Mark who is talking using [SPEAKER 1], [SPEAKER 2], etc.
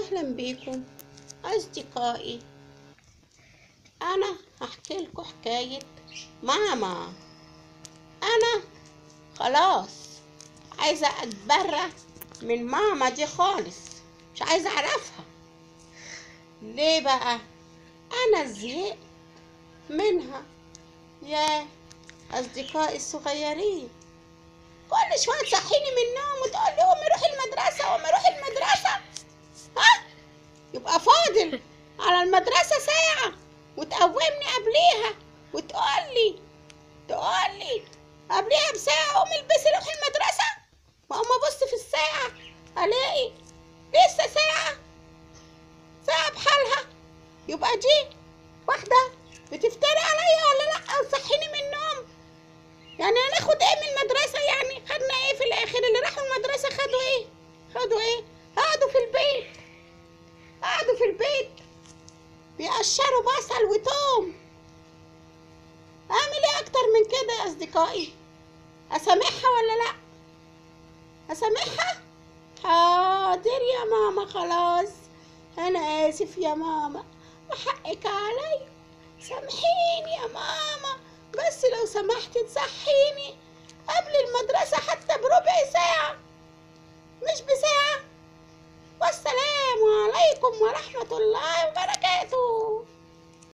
[SPEAKER 1] وسهلا بيكم أصدقائي أنا هحكي لكم حكاية ماما أنا خلاص عايزة أتبرى من ماما دي خالص مش عايزة أعرفها ليه بقى أنا زهقت منها يا أصدقائي الصغيرين كل شوية تصحيني من النوم وتقول لي قومي روحي المدرسة قومي روحي المدرسة ها يبقى فاضل على المدرسة ساعة وتقومني قبليها وتقول لي تقول لي قبليها بساعة قومي البسي روحي المدرسة وأقوم أبص في الساعة ألاقي لسه ساعة ساعة بحالها يبقى دي واحدة بتفتري عليا ولا لأ وتصحيني من النوم يعني هناخد ايه من المدرسة يعني خدنا ايه في الآخر اللي راحوا المدرسة خدوا ايه خدوا ايه قعدوا في البيت قعدوا في البيت بيقشروا بصل وتوم اعمل ايه اكتر من كده يا اصدقائي اسامحها ولا لا اسامحها حاضر يا ماما خلاص انا اسف يا ماما وحقك علي سامحيني يا ماما بس لو سمحتي تصحيني قبل المدرسة حتى بربع ساعة مش بساعة والسلام عليكم ورحمة الله وبركاته